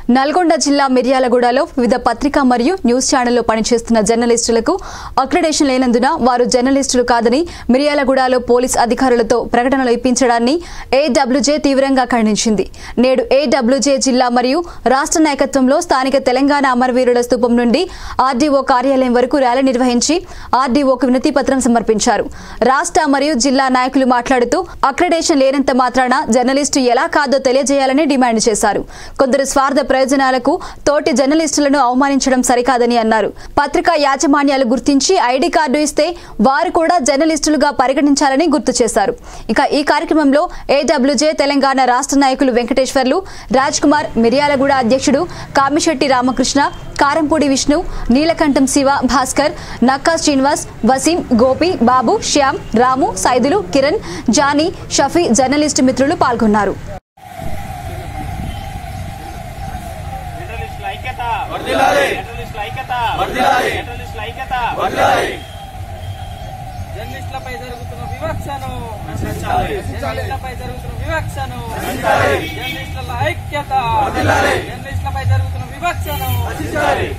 నల్గొండ జిల్లా మిర్యాలగూడలో వివిధ పత్రికా మరియు న్యూస్ ఛానల్లో పనిచేస్తున్న జర్నలిస్టులకు అక్రిడేషన్ లేనందున వారు జర్నలిస్టులు కాదని మిర్యాలగూడలో పోలీస్ అధికారులతో ప్రకటనలు ఇప్పించడాన్ని ఏడబ్ల్యూజే తీవ్రంగా ఖండించింది నేడు ఏడబ్ల్యూజే జిల్లా మరియు రాష్ట్ర నాయకత్వంలో స్థానిక తెలంగాణ అమరవీరుల స్థూపం నుండి ఆర్డీఓ కార్యాలయం వరకు ర్యాలీ నిర్వహించి ఆర్డీఓకు వినతి పత్రం సమర్పించారు రాష్ట్ర మరియు జిల్లా నాయకులు మాట్లాడుతూ అక్రిడేషన్ లేనంత మాత్రాన జర్నలిస్టు ఎలా కాదో తెలియజేయాలని డిమాండ్ చేశారు కొందరు స్వార్థ ప్రయోజనాలకు తోటి జర్నలిస్టులను అవమానించడం సరికాదని అన్నారు పత్రికా యాజమాన్యాలు గుర్తించి ఐడి కార్డు ఇస్తే వారు కూడా జర్నలిస్టులుగా పరిగణించాలని గుర్తు చేశారు ఇక ఈ కార్యక్రమంలో ఏడబ్ల్యూజే తెలంగాణ రాష్ట్ర నాయకులు వెంకటేశ్వర్లు రాజ్ కుమార్ మిర్యాలగూడ అధ్యక్షుడు కామిశెట్టి రామకృష్ణ కారంపూడి విష్ణు నీలకంఠం శివ భాస్కర్ నక్కా శ్రీనివాస్ వసీం గోపి బాబు శ్యామ్ రాము సైదులు కిరణ్ జానీ షఫీ జర్నలిస్టు మిత్రులు పాల్గొన్నారు జర్నలిస్టుల ఐక్యత వర్ధిల్లాలి. జర్నలిస్టుల ఐక్యత వర్ధిల్లాలి. జర్నలిస్టుల ఐక్యత వర్ధిల్లాలి. జర్నలిస్టులపై జరుగుతున్న వివక్షను నశించాలి. జర్నలిస్టులపై జరుగుతున్న వివక్షను నశించాలి. జర్నలిస్టుల ఐక్యత వర్ధిల్లాలి. జర్నలిస్టులపై జరుగుతున్న వివక్షను నశించాలి.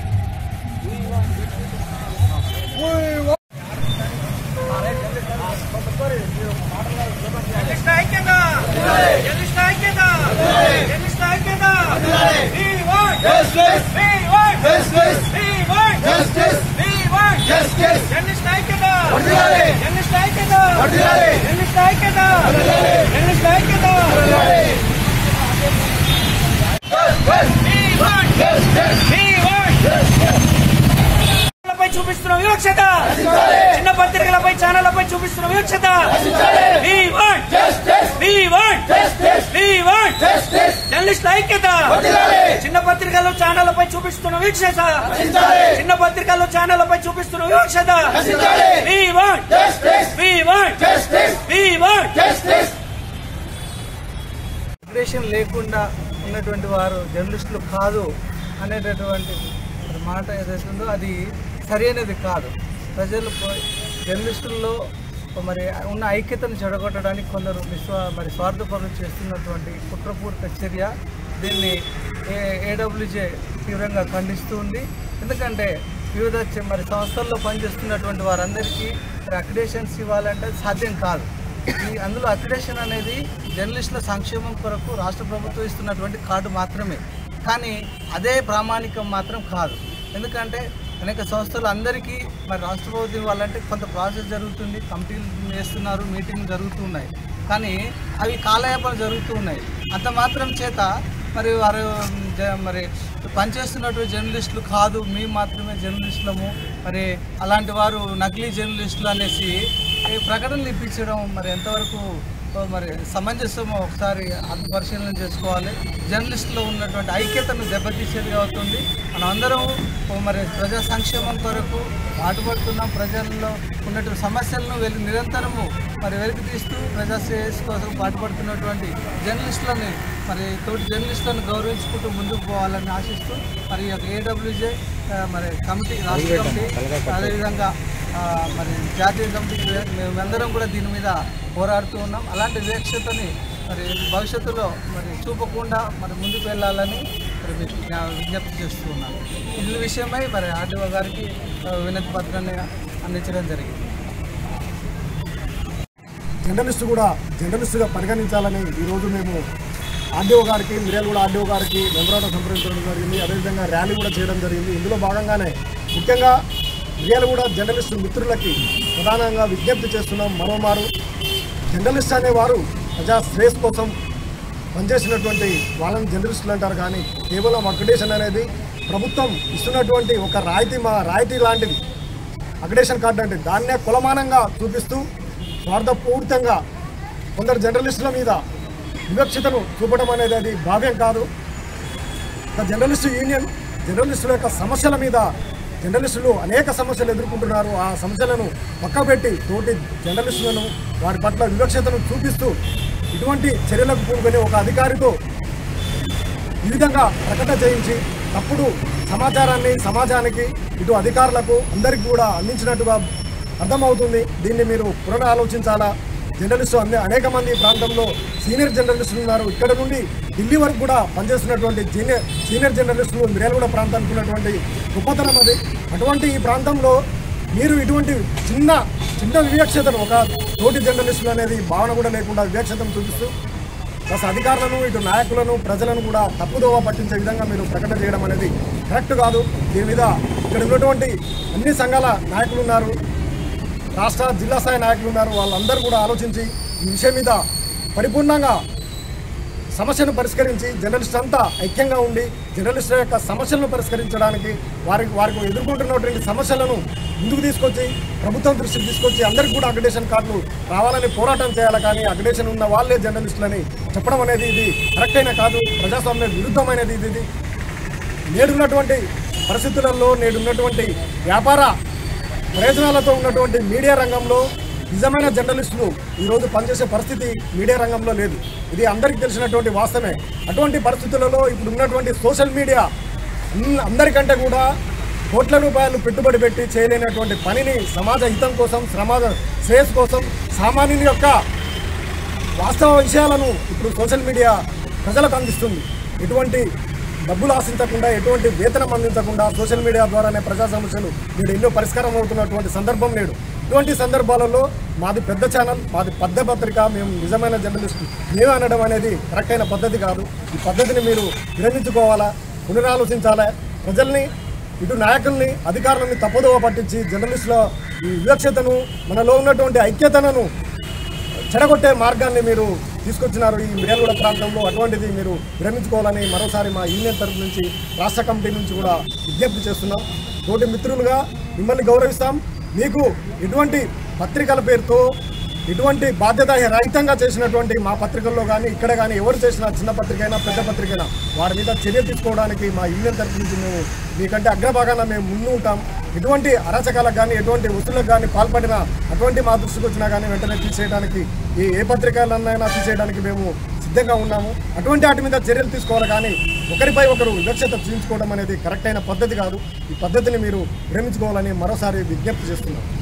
జర్నలిస్టుల ఐక్యత జర్నలిస్టుల ఐక్యత జర్నలిస్టుల ఐక్యత We want Justice. We want Justice. We want Justice. We want Justice. జర్నలిస్టుల ఐక్యత వర్ధిల్లాలి. జర్నలిస్టుల ఐక్యత వర్ధిల్లాలి. జర్నలిస్టుల ఐక్యత జర్నలిస్టుల ఐక్యత We want Justice. We want పై చూపిస్తున్న వివక్షత చిన్న పత్రికలపై ఛానళ్లపై చూపిస్తున్న వివక్షత We want Justice. We want Justice. We want Justice. జర్నలిస్టుల ఐక్యత వర్ధిల్లాలి. చిన్న పత్రికల్లో ఛానళ్లపై చూపిస్తున్న వీక్షత నశించాలి. చిన్న పత్రికల్లో ఛానళ్లపై చూపిస్తున్న వివక్షత నశించాలి. We want Justice. We want Justice. We want Justice. Aggression లేకుండా ఉన్నటువంటి వారు జర్నలిస్టులు కాదు అనేటటువంటి మరి మాట ఏదైతే ఉందో అది సరైనది కాదు ప్రజలు పో- జర్నలిస్టుల్లో మరి ఉన్న ఐక్యతను చెడగొట్టడానికి కొందరు విశ్వ మరి స్వార్థపరులు చేస్తున్నటువంటి కుట్రపూరిత చర్య దీన్ని ఏ ఏడబ్ల్యూజే తీవ్రంగా ఖండిస్తూ ఉంది ఎందుకంటే వివిధ చ- మరి సంస్థల్లో పనిచేస్తున్నటువంటి వారందరికీ మరి అక్రిడేషన్స్ ఇవ్వాలంటే సాధ్యం కాదు ఈ అందులో అక్రిడేషన్ అనేది జర్నలిస్టుల సంక్షేమం కొరకు రాష్ట్ర ప్రభుత్వం ఇస్తున్నటువంటి కార్డు మాత్రమే కానీ అదే ప్రామాణికం మాత్రం కాదు ఎందుకంటే అనేక సంస్థలు అందరికీ మరి రాష్ట్ర ప్రభుత్వం ఇవ్వాలంటే కొంత ప్రాసెస్ జరుగుతుంది కమిటీలు వేస్తున్నారు మీటింగ్లు జరుగుతున్నాయి కానీ అవి కాలయాపన జరుగుతూ ఉన్నాయి అంత మాత్రం చేత మరి వారు జ- మరి పనిచేస్తున్నటువంటి జర్నలిస్టులు కాదు మేము మాత్రమే జర్నలిస్టులము మరి అలాంటి వారు నకిలీ జర్నలిస్టులు అనేసి ఈ ప్రకటనలు ఇప్పించడం మరి ఎంతవరకు ఓ మరి సమంజసమో ఒకసారి ఆత్మ పరిశీలన చేసుకోవాలి జర్నలిస్టులో ఉన్నటువంటి ఐక్యతను దెబ్బతీసేది అవుతుంది మనం అందరం ఓ మరి ప్రజా సంక్షేమం కొరకు పాటుపడుతున్నాం ప్రజల్లో ఉన్నటువంటి సమస్యలను వెలి నిరంతరము మరి వెలికి తీస్తూ ప్రజా శ్రేయస్సు కోసం పాటుపడుతున్నటువంటి జర్నలిస్టులని మరి తోటి జర్నలిస్టులను గౌరవించుకుంటూ ముందుకు పోవాలని ఆశిస్తూ మరి ఈ యొక్క ఏడబ్ల్యూజే మరి కమిటీ రాష్ట్ర కమిటీ అదేవిధంగా ఆ, మరి జాతీయ కమిటీ మేమందరం కూడా దీని మీద పోరాడుతూ ఉన్నాం అలాంటి వివక్షతని మరి భవిష్యత్తులో మరి చూపకుండా మరి ముందుకు వెళ్ళాలని మరి మీకు జ్ఞా- విజ్ఞప్తి చేస్తూ ఉన్నాను ఈ విషయమై మరి ఆర్డీఓ గారికి ఆ, వినతి పత్రాన్ని అందించడం జరిగింది జర్నలిస్టు కూడా జర్నలిస్టుగా పరిగణించాలని ఈరోజు మేము ఆర్డీఓ గారికి మిర్యాలగూడ ఆర్డీఓ గారికి మెమరాండం సంప్రదించడం జరిగింది అదేవిధంగా ర్యాలీ కూడా చేయడం జరిగింది ఇందులో భాగంగానే ముఖ్యంగా మిర్యాలగూడ జర్నలిస్టు మిత్రులకి ప్రధానంగా విజ్ఞప్తి చేస్తున్నాం మరోమారు జర్నలిస్ట్ అనేవారు ప్రజా శ్రేయస్ కోసం పనిచేసినటువంటి వాళ్ళని జర్నలిస్టులు అంటారు కానీ కేవలం అక్రిడేషన్ అనేది ప్రభుత్వం ఇస్తున్నటువంటి ఒక రాయితీ మా రాయితీ లాంటిది అక్రిడేషన్ కార్డు అంటే దాన్నే కులమానంగా చూపిస్తూ స్వార్థపూరితంగా కొందరు జర్నలిస్టుల మీద వివక్షతను చూపడం అనేది అది భావ్యం కాదు ఒక జర్నలిస్టు యూనియన్ జర్నలిస్టుల యొక్క సమస్యల మీద జర్నలిస్టులు అనేక సమస్యలు ఎదుర్కొంటున్నారు ఆ సమస్యలను పక్కబెట్టి తోటి జర్నలిస్టులను వారి పట్ల వివక్షతను చూపిస్తూ ఇటువంటి చర్యలకు పూనుకొని ఒక అధికారితో ఈ విధంగా ప్రకటన చేయించి తప్పుడు సమాచారాన్ని సమాజానికి ఇటు అధికారులకు అందరికీ కూడా అందించినట్టుగా అర్థమవుతుంది దీన్ని మీరు పునరాలోచించాలా జర్నలిస్టు అన్ని అనేక మంది ఈ ప్రాంతంలో సీనియర్ జర్నలిస్టులు ఉన్నారు ఇక్కడ నుండి ఢిల్లీ వరకు కూడా పనిచేస్తున్నటువంటి సీనియర్ సీనియర్ జర్నలిస్టులు మిర్యాలగూడ ప్రాంతానికి ఉన్నటువంటి గొప్పతనం అది అటువంటి ఈ ప్రాంతంలో మీరు ఇటువంటి చిన్న చిన్న వివక్షతను ఒక తోటి జర్నలిస్టులు అనేది భావన కూడా లేకుండా వివక్షతను చూపిస్తూ ప్లస్ అధికారులను ఇటు నాయకులను ప్రజలను కూడా తప్పుదోవ పట్టించే విధంగా మీరు ప్రకటన చేయడం అనేది కరెక్ట్ కాదు దీని మీద ఇక్కడ ఉన్నటువంటి అన్ని సంఘాల నాయకులు ఉన్నారు రాష్ట్ర జిల్లా స్థాయి నాయకులు ఉన్నారు వాళ్ళందరూ కూడా ఆలోచించి ఈ విషయం మీద పరిపూర్ణంగా సమస్యను పరిష్కరించి జర్నలిస్ట్ అంతా ఐక్యంగా ఉండి జర్నలిస్టుల యొక్క సమస్యలను పరిష్కరించడానికి వారికి వారికి ఎదుర్కొంటున్నటువంటి సమస్యలను ముందుకు తీసుకొచ్చి ప్రభుత్వం దృష్టికి తీసుకొచ్చి అందరికీ కూడా అగ్రిడేషన్ కార్డులు రావాలని పోరాటం చేయాలి కానీ అగ్రిడేషన్ ఉన్న వాళ్ళే జర్నలిస్టులని చెప్పడం అనేది ఇది కరెక్ట్ అయినా కాదు ప్రజాస్వామ్య విరుద్ధమైనది ఇది ఇది నేడున్నటువంటి పరిస్థితులలో నేడున్నటువంటి వ్యాపార ప్రయోజనాలతో ఉన్నటువంటి మీడియా రంగంలో నిజమైన జర్నలిస్టులు ఈరోజు పనిచేసే పరిస్థితి మీడియా రంగంలో లేదు ఇది అందరికీ తెలిసినటువంటి వాస్తవమే అటువంటి పరిస్థితులలో ఇప్పుడు ఉన్నటువంటి సోషల్ మీడియా అన్ని- అందరికంటే కూడా కోట్ల రూపాయలు పెట్టుబడి పెట్టి చేయలేనటువంటి పనిని సమాజ హితం కోసం సమాజ శ్రేయస్ కోసం సామాన్యుని యొక్క వాస్తవ విషయాలను ఇప్పుడు సోషల్ మీడియా ప్రజలకు అందిస్తుంది ఎటువంటి డబ్బులు ఆశించకుండా ఎటువంటి వేతనం అందించకుండా సోషల్ మీడియా ద్వారానే ప్రజా సమస్యలు నేడు ఎన్నో పరిష్కారం అవుతున్నటువంటి సందర్భం నేడు ఇటువంటి సందర్భాలలో మాది పెద్ద ఛానల్ మాది పెద్ద పత్రిక మేము నిజమైన జర్నలిస్ట్ మేము అనడం అనేది కరెక్ట్ అయిన పద్ధతి కాదు ఈ పద్ధతిని మీరు విరమించుకోవాలా పునరాలోచించాలా ప్రజల్ని ఇటు నాయకుల్ని అధికారులని తప్పుదోవ పట్టించి జర్నలిస్టుల ఈ వివక్షతను మనలో ఉన్నటువంటి ఐక్యతను చెడగొట్టే మార్గాన్ని మీరు తీసుకొచ్చినారు ఈ మిర్యాలగూడ ప్రాంతంలో అటువంటిది మీరు విరమించుకోవాలని మరోసారి మా యూనియన్ తరఫు నుంచి రాష్ట్ర కమిటీ నుంచి కూడా విజ్ఞప్తి చేస్తున్నాం తోటి మిత్రులుగా మిమ్మల్ని గౌరవిస్తాం మీకు ఎటువంటి పత్రికల పేరుతో ఎటువంటి బాధ్యత రహితంగా చేసినటువంటి మా పత్రికల్లో కానీ ఇక్కడ కానీ ఎవరు చేసిన చిన్న పత్రిక అయినా పెద్ద పత్రిక అయినా వారి మీద చర్య తీసుకోవడానికి మా యూనియన్ తరఫు నుంచి మేము మీకంటే అగ్రభాగాన మేము ముందు ఉంటాం ఎటువంటి అరాచకాలకు కానీ ఎటువంటి వస్తువులకు కానీ పాల్పడిన అటువంటి మా దృష్టికి వచ్చినా కానీ వెంటనే తీసేయడానికి ఏ ఏ పత్రికలన్నైనా తీసేయడానికి మేము సిద్ధంగా ఉన్నాము అటువంటి వాటి మీద చర్యలు తీసుకోవాలి కానీ ఒకరిపై ఒకరు వివక్షత చూపించుకోవడం అనేది కరెక్ట్ అయిన పద్ధతి కాదు ఈ పద్ధతిని మీరు ప్రేమించుకోవాలని మరోసారి విజ్ఞప్తి చేస్తున్నాం